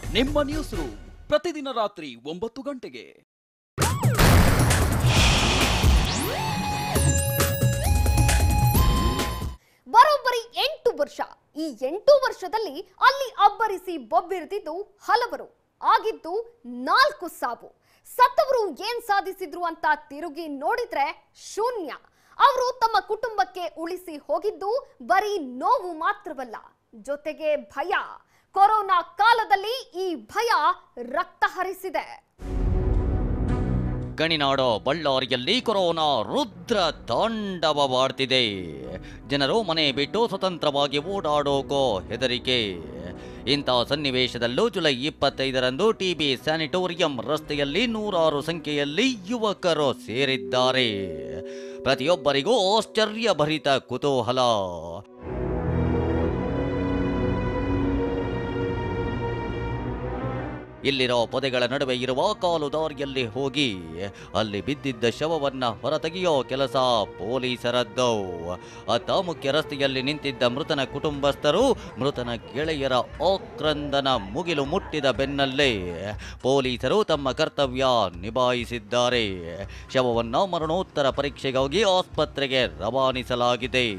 ನಿಮ್ಮ news room ಪ್ರತಿದಿನ ರಾತ್ರಿ ಒಂಬತ್ತು ಗಂಟೆಗೆ ಬರೋಬ್ಬರಿ ಎಂಟು ವರ್ಷ ಈ ಎಂಟು ವರ್ಷದಲ್ಲಿ ಅಲ್ಲಿ ಅಬ್ಬರಿಸಿ ಬೊಬ್ಬಿರಿದಿದ್ದು ಹಲವರು ಆಗಿದ್ದು ನಾಲ್ಕು ಸಾವು ಸತ್ತವರು ಏನ್ ಸಾಧಿಸಿದ್ರು ಅಂತ ತಿರುಗಿ ನೋಡಿದ್ರೆ ಶೂನ್ಯ ಅವರು ತಮ್ಮ ಕುಟುಂಬಕ್ಕೆ ಉಳಿಸಿ ಹೋಗಿದ್ದು ಬರೀ ನೋವು ಮಾತ್ರವಲ್ಲ ಜೊತೆಗೆ ಭಯ ಕೊರೋನಾ ಕಾಲದಲ್ಲಿ ಈ ಭಯ ರಕ್ತ ಹರಿಸಿದೆ ಗಣಿನಾಡು ಬಳ್ಳಾರಿಯಲ್ಲಿ ಕೊರೋನಾ ರುದ್ರ ತಾಂಡವವಾಡ್ತಿದೆ ಜನರು ಮನೆ ಬಿಟ್ಟು ಸ್ವತಂತ್ರವಾಗಿ ಓಡಾಡೋಕೋ ಹೆದರಿಕೆ ಇಂಥ ಸನ್ನಿವೇಶದಲ್ಲೂ ಜುಲೈ ಇಪ್ಪತ್ತೈದರಂದು ಟಿಬಿ ಸ್ಯಾನಿಟೋರಿಯಂ ರಸ್ತೆಯಲ್ಲಿ ನೂರಾರು ಸಂಖ್ಯೆಯಲ್ಲಿ ಯುವಕರು ಸೇರಿದ್ದಾರೆ ಪ್ರತಿಯೊಬ್ಬರಿಗೂ ಆಶ್ಚರ್ಯಭರಿತ ಕುತೂಹಲ ಇಲ್ಲಿರೋ ಪೊದೆಗಳ ನಡುವೆ ಇರುವ ಕಾಲು ದಾರಿಯಲ್ಲಿ ಹೋಗಿ ಅಲ್ಲಿ ಬಿದ್ದಿದ್ದ ಶವವನ್ನ ಹೊರತೆಗೆಯೋ ಕೆಲಸ ಪೊಲೀಸರದ್ದು ಅತ್ತ ಮುಖ್ಯ ರಸ್ತೆಯಲ್ಲಿ ನಿಂತಿದ್ದ ಮೃತನ ಕುಟುಂಬಸ್ಥರು ಮೃತನ ಗೆಳೆಯರ ಆಕ್ರಂದನ ಮುಗಿಲು ಮುಟ್ಟಿದ ಬೆನ್ನಲ್ಲೇ ಪೊಲೀಸರು ತಮ್ಮ ಕರ್ತವ್ಯ ನಿಭಾಯಿಸಿದ್ದಾರೆ ಶವವನ್ನ ಮರಣೋತ್ತರ ಪರೀಕ್ಷೆಗಾಗಿ ಆಸ್ಪತ್ರೆಗೆ ರವಾನಿಸಲಾಗಿದೆ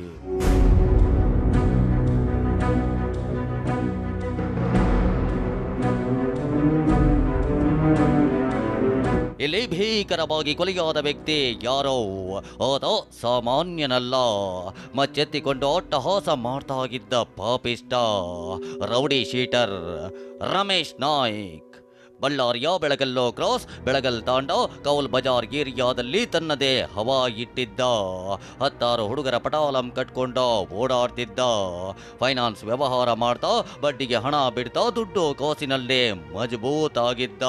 ಇಲ್ಲಿ ಭೀಕರವಾಗಿ ಕೊಲೆಯಾದ ವ್ಯಕ್ತಿ ಯಾರೋ ಆತ ಸಾಮಾನ್ಯನಲ್ಲ ಮಚ್ಚೆತ್ತಿಕೊಂಡು ಅಟ್ಟಹಾಸ ಮಾಡ್ತಾ ಇದ್ದ ಪಾಪಿಷ್ಟ ರೌಡಿ ಶೀಟರ್ ರಮೇಶ್ ನಾಯ್ಕ್ ಬಳ್ಳಾರಿಯ ಬೆಳಗಲ್ಲೋ ಕ್ರಾಸ್ ಬೆಳಗಲ್ ತಾಂಡ ಕೌಲ್ ಬಜಾರ್ ಏರಿಯಾದಲ್ಲಿ ತನ್ನದೇ ಹವಾ ಇಟ್ಟಿದ್ದ ಹತ್ತಾರು ಹುಡುಗರ ಪಟಾಲಂ ಕಟ್ಕೊಂಡ ಓಡಾಡ್ತಿದ್ದ ಫೈನಾನ್ಸ್ ವ್ಯವಹಾರ ಮಾಡ್ತಾ ಬಡ್ಡಿಗೆ ಹಣ ಬಿಡ್ತಾ ದುಡ್ಡು ಕಾಸಿನಲ್ಲೇ ಮಜಬೂತ್ ಆಗಿದ್ದ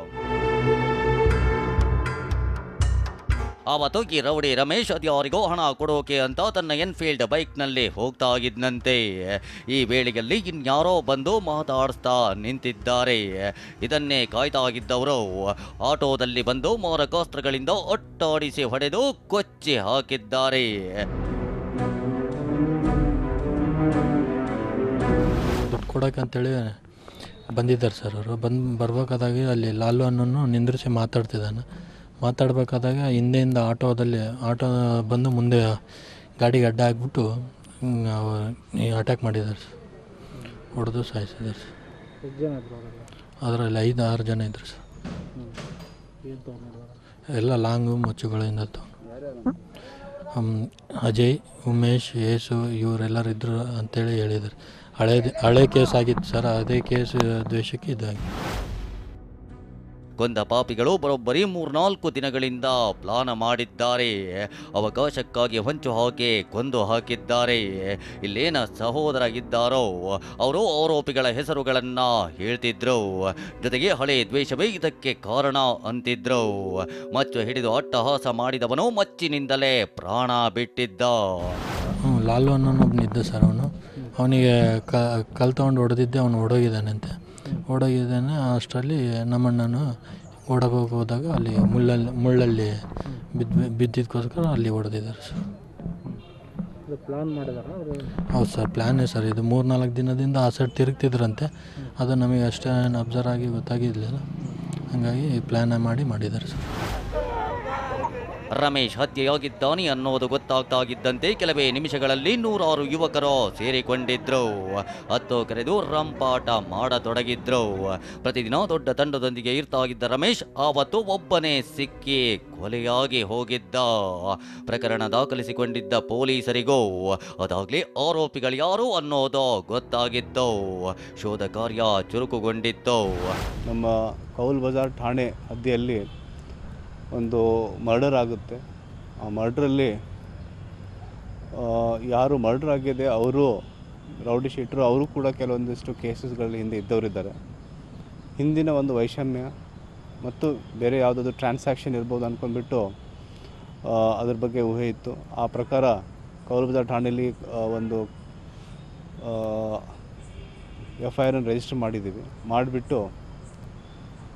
ಆವತ್ತು ಈ ರೌಡಿ ರಮೇಶ್ ಅದ್ಯಾರಿಗೋ ಹಣ ಕೊಡೋಕೆ ಅಂತ ತನ್ನ ಎನ್ಫೀಲ್ಡ್ ಬೈಕ್ನಲ್ಲಿ ಹೋಗ್ತಾ ಇದ್ನಂತೆ ಈ ವೇಳೆಯಲ್ಲಿ ಇನ್ಯಾರೋ ಬಂದು ಮಾತಾಡಿಸ್ತಾ ನಿಂತಿದ್ದಾರೆ ಇದನ್ನೇ ಕಾಯ್ತಾ ಇದ್ದವರು ಆಟೋದಲ್ಲಿ ಬಂದು ಮಾರಕಾಸ್ತ್ರಗಳಿಂದ ಒಟ್ಟಾಡಿಸಿ ಹೊಡೆದು ಕೊಚ್ಚಿ ಹಾಕಿದ್ದಾರೆ ದುಡ್ಡು ಕೊಡೋಕೆ ಅಂತೇಳಿ ಬಂದಿದ್ದಾರೆ ಸರ್ ಅವರು ಬಂದು ಬರ್ಬೇಕಾದಾಗ ಅಲ್ಲಿ ಲಾಲು ಅನ್ನೋನು ನಿಂದ್ರಿಸಿ ಮಾತಾಡ್ತಿದ್ದಾನೆ ಮಾತಾಡ್ಬೇಕಾದಾಗ ಹಿಂದೆಯಿಂದ ಆಟೋದಲ್ಲಿ ಆಟೋ ಬಂದು ಮುಂದೆ ಗಾಡಿಗೆ ಅಡ್ಡ ಹಾಕ್ಬಿಟ್ಟು ಅಟ್ಯಾಕ್ ಮಾಡಿದ್ದಾರೆ ಸರ್ ಹೊಡೆದು ಸಾಯಿಸಿದ್ದಾರೆ ಸರ್ ಅದರಲ್ಲಿ ಐದು ಆರು ಜನ ಇದ್ರು ಸರ್ ಎಲ್ಲ ಲಾಂಗು ಮುಚ್ಚುಗಳಿಂದ ತಗೊಂಡು ಹಮ್, ಅಜಯ್ ಉಮೇಶ್ ಯೇಸು ಇವರೆಲ್ಲರೂ ಇದ್ರು ಅಂತೇಳಿ ಹೇಳಿದ್ದಾರೆ ಹಳೆ ಹಳೆ ಕೇಸ್ ಆಗಿತ್ತು ಸರ್ ಅದೇ ಕೇಸ್ ದ್ವೇಷಕ್ಕೆ ಇದಾಗಿ ಕೊಂದ ಪಾಪಿಗಳು ಬರೋಬ್ಬರಿ ಮೂರ್ನಾಲ್ಕು ದಿನಗಳಿಂದ ಪ್ಲಾನ್ ಮಾಡಿದ್ದಾರೆ ಅವಕಾಶಕ್ಕಾಗಿ ಹೊಂಚು ಹಾಕಿ ಕೊಂದು ಹಾಕಿದ್ದಾರೆ ಇಲ್ಲೇನ ಸಹೋದರ ಇದ್ದಾರೋ ಅವರು ಆರೋಪಿಗಳ ಹೆಸರುಗಳನ್ನ ಹೇಳ್ತಿದ್ರು ಜೊತೆಗೆ ಹಳೆ ದ್ವೇಷವೇ ಇದಕ್ಕೆ ಕಾರಣ ಅಂತಿದ್ರು ಮಚ್ಚು ಹಿಡಿದು ಅಟ್ಟಹಾಸ ಮಾಡಿದವನು ಮಚ್ಚಿನಿಂದಲೇ ಪ್ರಾಣ ಬಿಟ್ಟಿದ್ದ ಹ್ಞೂ ಲಾಲು ಅನ್ನೋನು ಒಬ್ಬನಿದ್ದ ಸರ್ ಅವನು ಅವನಿಗೆ ಕ ಕಲ್ ತೊಗೊಂಡು ಹೊಡೆದಿದ್ದೆ ಅವನು ಓಡೋಗಿದ್ದಾನಂತೆ ಓಡೋಗಿದ್ದಾನೆ ಅಷ್ಟರಲ್ಲಿ ನಮ್ಮಣ್ಣನು ಓಡೋಗೋಗಿ ಹೋದಾಗ ಅಲ್ಲಿ ಮುಳ್ಳಲ್ಲಿ ಮುಳ್ಳಲ್ಲಿ ಬಿದ್ದು ಬಿದ್ದಿದ್ದಕ್ಕೋಸ್ಕರ ಅಲ್ಲಿ ಹೊಡೆದಿದ್ದಾರೆ ಸರ್ ಹೌದು ಸರ್ ಪ್ಲ್ಯಾನೇ ಸರ್ ಇದು ಮೂರು ನಾಲ್ಕು ದಿನದಿಂದ ಆ ಸೈಡ್ ತಿರುಗ್ತಿದ್ರಂತೆ ಅದು ನಮಗೆ ಅಷ್ಟೇ ಅಬ್ಸರ್ವ್ ಆಗಿ ಗೊತ್ತಾಗಿರಲಿಲ್ಲ ಹಾಗಾಗಿ ಪ್ಲ್ಯಾನ್ ಮಾಡಿ ಮಾಡಿದ್ದಾರೆ ಸರ್ ರಮೇಶ್ ಹತ್ಯೆಯಾಗಿದ್ದಾನೆ ಅನ್ನೋದು ಗೊತ್ತಾಗ್ತಾ ಇದ್ದಂತೆ ಕೆಲವೇ ನಿಮಿಷಗಳಲ್ಲಿ ನೂರಾರು ಯುವಕರು ಸೇರಿಕೊಂಡಿದ್ರು ಹತ್ತು ಕರೆದು ರಂಪಾಟ ಮಾಡತೊಡಗಿದ್ರು ಪ್ರತಿದಿನ ದೊಡ್ಡ ತಂಡದೊಂದಿಗೆ ಇರ್ತಾ ಇದ್ದ ರಮೇಶ್ ಆವತ್ತು ಒಬ್ಬನೇ ಸಿಕ್ಕಿ ಕೊಲೆಯಾಗಿ ಹೋಗಿದ್ದ ಪ್ರಕರಣ ದಾಖಲಿಸಿಕೊಂಡಿದ್ದ ಪೊಲೀಸರಿಗೂ ಅದಾಗ್ಲೇ ಆರೋಪಿಗಳು ಯಾರು ಅನ್ನೋದು ಗೊತ್ತಾಗಿತ್ತು ಶೋಧ ಕಾರ್ಯ ಚುರುಕುಗೊಂಡಿತ್ತು ನಮ್ಮ ಕೌಲ್ ಬಜಾರ್ ಠಾಣೆ ಹದ್ದಿಯಲ್ಲಿ ಒಂದು ಮರ್ಡರ್ ಆಗುತ್ತೆ ಆ ಮರ್ಡ್ರಲ್ಲಿ ಯಾರು ಮರ್ಡರ್ ಆಗಿದೆ ಅವರು ರೌಡಿ ಶೀಟ್ರು ಅವರು ಕೂಡ ಕೆಲವೊಂದಿಷ್ಟು ಕೇಸಸ್ಗಳಲ್ಲಿ ಹಿಂದೆ ಇದ್ದವರಿದ್ದಾರೆ ಹಿಂದಿನ ಒಂದು ವೈಷಮ್ಯ ಮತ್ತು ಬೇರೆ ಯಾವುದಾದ್ರು ಟ್ರಾನ್ಸಾಕ್ಷನ್ ಇರ್ಬೋದು ಅಂದ್ಕೊಂಡ್ಬಿಟ್ಟು ಆ, ಅದ್ರ ಬಗ್ಗೆ ಊಹೆ ಇತ್ತು ಆ ಪ್ರಕಾರ ಕೌಲ್ ಬಜಾರ್ ಠಾಣೆಯಲ್ಲಿ ಆ, ಒಂದು ಎಫ್ ಐ ಆರನ್ನು ರಿಜಿಸ್ಟರ್ ಮಾಡಿದ್ದೀವಿ ಮಾಡಿಬಿಟ್ಟು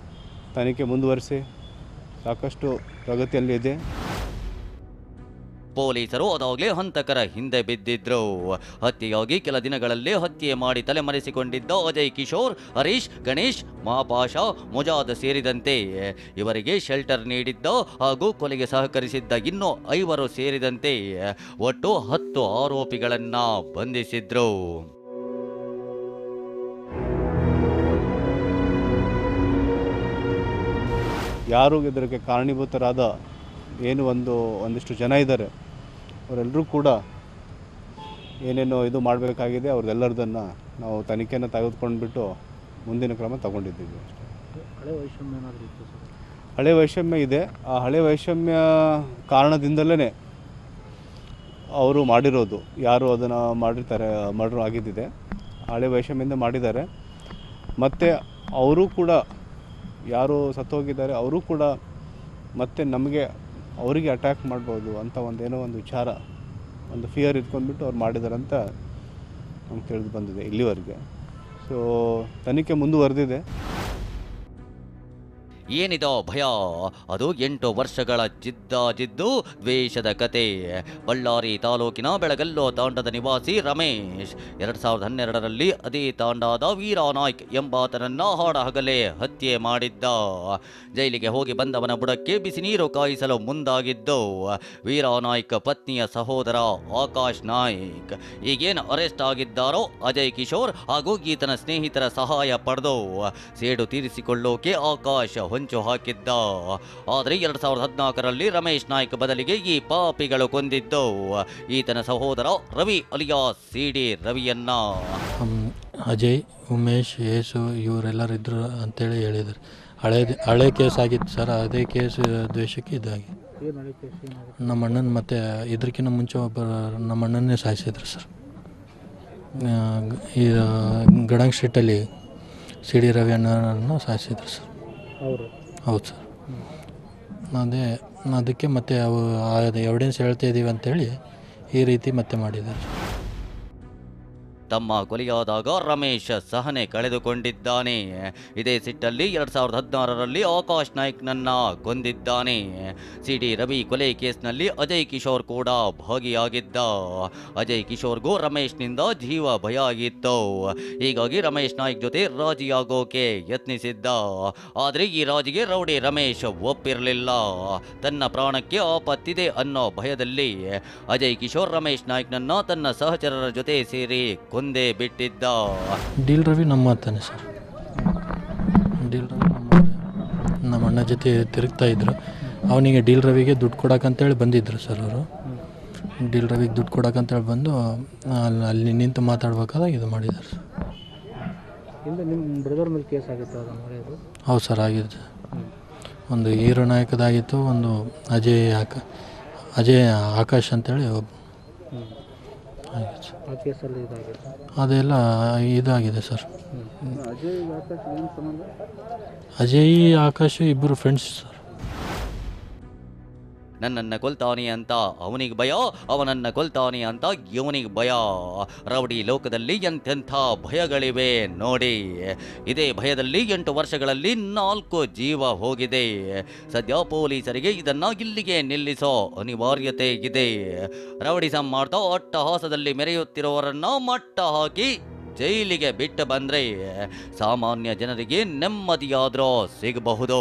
ತನಿಖೆ ಮುಂದುವರಿಸಿ ಸಾಕಷ್ಟು ಪ್ರಗತಿಯಲ್ಲಿದೆ ಪೊಲೀಸರು ಅದಾಗಲೇ ಹಂತಕರ ಹಿಂದೆ ಬಿದ್ದಿದ್ರು ಹತ್ಯೆಯಾಗಿ ಕೆಲ ದಿನಗಳಲ್ಲೇ ಹತ್ಯೆ ಮಾಡಿ ತಲೆಮರೆಸಿಕೊಂಡಿದ್ದ ಅಜಯ್ ಕಿಶೋರ್ ಹರೀಶ್ ಗಣೇಶ್ ಮಹಾಪಾಷ ಮುಜಾದ್ ಸೇರಿದಂತೆ ಇವರಿಗೆ ಶೆಲ್ಟರ್ ನೀಡಿದ್ದ ಹಾಗೂ ಕೊಲೆಗೆ ಸಹಕರಿಸಿದ್ದ ಇನ್ನೂ ಐವರು ಸೇರಿದಂತೆ ಒಟ್ಟು ಹತ್ತು ಆರೋಪಿಗಳನ್ನ ಬಂಧಿಸಿದ್ರು ಯಾರು ಇದಕ್ಕೆ ಕಾರಣೀಭೂತರಾದ ಏನು ಒಂದು ಒಂದಿಷ್ಟು ಜನ ಇದ್ದಾರೆ ಅವರೆಲ್ಲರೂ ಕೂಡ ಏನೇನೋ ಇದು ಮಾಡಬೇಕಾಗಿದೆ ಅವ್ರದ್ದೆಲ್ಲರದನ್ನು ನಾವು ತನಿಖೆಯನ್ನು ತೆಗೆದುಕೊಂಡ್ಬಿಟ್ಟು ಮುಂದಿನ ಕ್ರಮ ತಗೊಂಡಿದ್ದೀವಿ ಅಷ್ಟೇ ಹಳೆ ವೈಷಮ್ಯ ಇದೆ ಆ ಹಳೆ ವೈಷಮ್ಯ ಕಾರಣದಿಂದಲೇ ಅವರು ಮಾಡಿರೋದು ಯಾರು ಅದನ್ನು ಮಾಡಿರ್ತಾರೆ ಮರ್ಡ್ರ್ ಆಗಿದ್ದಿದೆ ಹಳೆ ವೈಷಮ್ಯದಿಂದ ಮಾಡಿದ್ದಾರೆ ಮತ್ತು ಅವರು ಕೂಡ ಯಾರು ಸತ್ತೋಗಿದ್ದಾರೆ ಅವರು ಕೂಡ ಮತ್ತೆ ನಮಗೆ ಅವರಿಗೆ ಅಟ್ಯಾಕ್ ಮಾಡ್ಬೋದು ಅಂತ ಒಂದು ಏನೋ ಒಂದು ವಿಚಾರ ಒಂದು ಫಿಯರ್ ಇಟ್ಕೊಂಡ್ಬಿಟ್ಟು ಅವ್ರು ಮಾಡಿದ್ದಾರೆ ಅಂತ ನಮ್ಗೆ ತಿಳಿದು ಬಂದಿದೆ ಇಲ್ಲಿವರೆಗೆ ಸೊ ತನಿಖೆ ಮುಂದುವರೆದಿದೆ ಏನಿದೋ ಭಯ ಅದು ಎಂಟು ವರ್ಷಗಳ ಜಿದ್ದಾಜಿದ್ದು ದ್ವೇಷದ ಕತೆ ಬಳ್ಳಾರಿ ತಾಲೂಕಿನ ಬೆಳಗಲ್ಲೋ ತಾಂಡದ ನಿವಾಸಿ ರಮೇಶ್ ಎರಡ್ ಸಾವಿರದ ಹನ್ನೆರಡರಲ್ಲಿ ಅದೇ ತಾಂಡಾದ ವೀರಾ ನಾಯ್ಕ್ ಎಂಬಾತನನ್ನ ಹಾಡಹಗಲೇ ಹತ್ಯೆ ಮಾಡಿದ್ದ ಜೈಲಿಗೆ ಹೋಗಿ ಬಂದವನ ಬುಡಕ್ಕೆ ಬಿಸಿ ನೀರು ಕಾಯಿಸಲು ಮುಂದಾಗಿದ್ದು ವೀರಾ ನಾಯ್ಕ್ ಪತ್ನಿಯ ಸಹೋದರ ಆಕಾಶ್ ನಾಯ್ಕ್ ಈಗೇನು ಅರೆಸ್ಟ್ ಆಗಿದ್ದಾರೋ ಅಜಯ್ ಕಿಶೋರ್ ಹಾಗೂ ಈತನ ಸ್ನೇಹಿತರ ಸಹಾಯ ಪಡೆದು ಸೇಡು ತೀರಿಸಿಕೊಳ್ಳೋಕೆ ಆಕಾಶ್ ಹೊಂಚು ಹಾಕಿದ್ದ ಆದರೆ ಎರಡ್ ಸಾವಿರದ ಹದಿನಾಲ್ಕರಲ್ಲಿ ರಮೇಶ್ ನಾಯ್ಕ್ ಬದಲಿಗೆ ಈ ಪಾಪಿಗಳು ಕೊಂದಿದ್ದು ಈತನ ಸಹೋದರ ರವಿ ಅಲಿಯಾ ಸಿಡಿ ರವಿಯನ್ನ ಹಮ್, ಅಜಯ್ ಉಮೇಶ್ ಯೇಸು ಇವರೆಲ್ಲರೂ ಇದ್ರು ಅಂತೇಳಿ ಹೇಳಿದ್ರು ಹಳೆ ಹಳೆ ಕೇಸ್ ಆಗಿತ್ತು ಸರ್ ಅದೇ ಕೇಸ್ ದ್ವೇಷಕ್ಕೆ ಇದಾಗಿ ನಮ್ಮ ಅಣ್ಣನ ಮತ್ತು ಇದಕ್ಕಿಂತ ಮುಂಚೆ ಒಬ್ಬ ನಮ್ಮ ಅಣ್ಣನ್ನೇ ಸಾಯಿಸಿದ್ರು ಸರ್ ಆ, ಗ- ಈ ಗಡಂಗ್ ಸ್ಟ್ರೀಟಲ್ಲಿ ಸಿ ಡಿ ರವಿ ಅಣ್ಣನನ್ನು ಸಾಯಿಸಿದ್ರು ಸರ್ ಹೌದು ಸರ್ ಅದೇ ಅದಕ್ಕೆ ಮತ್ತೆ ಅವು ಎವಿಡೆನ್ಸ್ ಹೇಳ್ತಾ ಇದ್ದೀವಿ ಅಂತೇಳಿ ಈ ರೀತಿ ಮತ್ತೆ ಮಾಡಿದ್ದಾರೆ ಸರ್ ತಮ್ಮ ಕೊಲೆಯಾದಾಗ ರಮೇಶ್ ಸಹನೆ ಕಳೆದುಕೊಂಡಿದ್ದಾನೆ ಇದೇ ಸಿಟ್ಟಲ್ಲಿ ಎರಡ್ ಸಾವಿರದ ಹದಿನಾರರಲ್ಲಿ ಆಕಾಶ್ ನಾಯ್ಕ್ನನ್ನ ಕೊಂದಿದ್ದಾನೆ ಸಿಡಿ ರವಿ ಕೊಲೆ ಕೇಸ್ನಲ್ಲಿ ಅಜಯ್ ಕಿಶೋರ್ ಕೂಡ ಭಾಗಿಯಾಗಿದ್ದ ಅಜಯ್ ಕಿಶೋರ್ಗೂ ರಮೇಶ್ನಿಂದ ಜೀವ ಭಯ ಆಗಿತ್ತು ಹೀಗಾಗಿ ರಮೇಶ್ ನಾಯ್ಕ್ ಜೊತೆ ರಾಜಿಯಾಗೋಕೆ ಯತ್ನಿಸಿದ್ದ ಆದರೆ ಈ ರಾಜಿಗೆ ರೌಡಿ ರಮೇಶ್ ಒಪ್ಪಿರಲಿಲ್ಲ ತನ್ನ ಪ್ರಾಣಕ್ಕೆ ಆಪತ್ತಿದೆ ಅನ್ನೋ ಭಯದಲ್ಲಿ ಅಜಯ್ ಕಿಶೋರ್ ರಮೇಶ್ ನಾಯ್ಕ್ನನ್ನ ತನ್ನ ಸಹಚರರ ಜೊತೆ ಸೇರಿ ಕೊಂದೇ ಬಿಟ್ಟಿದ್ದ ಡೀಲ್ ರವಿ ನಮ್ಮ ಮಾತಾನೆ ಸರ್ ಡೀಲ್ ರವಿ ನಮ್ಮ ನಮ್ಮ ಅಣ್ಣ ಜೊತೆ ತಿರುಗ್ತಾ ಇದ್ರು ಅವನಿಗೆ ಡೀಲ್ ರವಿಗೆ ದುಡ್ಡು ಕೊಡಕ್ಕಂತೇಳಿ ಬಂದಿದ್ರು ಸರ್ ಅವರು ಡೀಲ್ ರವಿಗೆ ದುಡ್ಡು ಕೊಡಕ್ಕಂತೇಳಿ ಬಂದು ಅಲ್ಲಿ ಅಲ್ಲಿ ನಿಂತು ಮಾತಾಡ್ಬೇಕಾದಾಗ ಇದು ಮಾಡಿದ್ದಾರೆ ಸರ್ ಹಿಂದೆ ನಿಮ್ಮ ಬ್ರದರ್ ಮೇಲೆ ಕೇಸ್ ಆಗಿತ್ತು ಅದು ಮರೆಯೋದು ಹೌದು ಸರ್ ಆಗಿದೆ ಒಂದು ಹೀರೋ ನಾಯಕದಾಗಿತ್ತು ಒಂದು ಅಜಯ್ ಆಕ ಅಜಯ್ ಆಕಾಶ್ ಅಂತೇಳಿ ಒಬ್ಬ ಆಗಿದೆ ಸರ್ ಆ ಕೇಸಲ್ಲಿ ಇದಾಗಿತ್ತು ಅದೆಲ್ಲ ಇದಾಗಿದೆ ಸರ್ ಅಜಯ್ ಆಕಾಶ್ ಇಬ್ಬರು ಫ್ರೆಂಡ್ಸ್ ಸರ್ ನನ್ನನ್ನ ಕೊಲ್ತಾನೆ ಅಂತ ಅವನಿಗೆ ಭಯ ಅವನನ್ನ ಕೊಲ್ತಾನೆ ಅಂತ ಇವನಿಗೆ ಭಯ ರೌಡಿ ಲೋಕದಲ್ಲಿ ಎಂತೆಂಥ ಭಯಗಳಿವೆ ನೋಡಿ ಇದೇ ಭಯದಲ್ಲಿ ಎಂಟು ವರ್ಷಗಳಲ್ಲಿ ನಾಲ್ಕು ಜೀವ ಹೋಗಿದೆ ಸದ್ಯ ಪೊಲೀಸರಿಗೆ ಇದನ್ನ ಇಲ್ಲಿಗೆ ನಿಲ್ಲಿಸೋ ಅನಿವಾರ್ಯತೆ ಇದೆ ರೌಡಿಸಂ ಮಾಡ್ತಾ ಅಟ್ಟಹಾಸದಲ್ಲಿ ಮೆರೆಯುತ್ತಿರುವವರನ್ನ ಮಟ್ಟ ಹಾಕಿ ಜೈಲಿಗೆ ಬಿಟ್ಟು ಬಂದ್ರೆ ಸಾಮಾನ್ಯ ಜನರಿಗೆ ನೆಮ್ಮದಿಯಾದ್ರೂ ಸಿಗಬಹುದು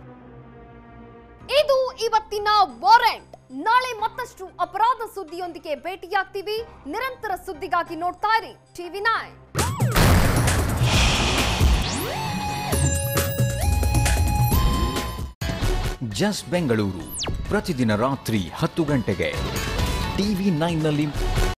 ಇದು ಇವತ್ತಿನ ವಾರೆಂಟ್ ನಾಳೆ ಮತ್ತಷ್ಟು ಅಪರಾಧ ಸುದ್ದಿಯೊಂದಿಗೆ ಭೇಟಿಯಾಗ್ತೀವಿ ನಿರಂತರ ಸುದ್ದಿಗಾಗಿ ನೋಡ್ತಾ ಇರಿ ಟಿವಿ ನೈನ್ ಜಸ್ಟ್ ಬೆಂಗಳೂರು ಪ್ರತಿದಿನ ರಾತ್ರಿ ಹತ್ತು ಗಂಟೆಗೆ ಟಿವಿ ನೈನ್ನಲ್ಲಿ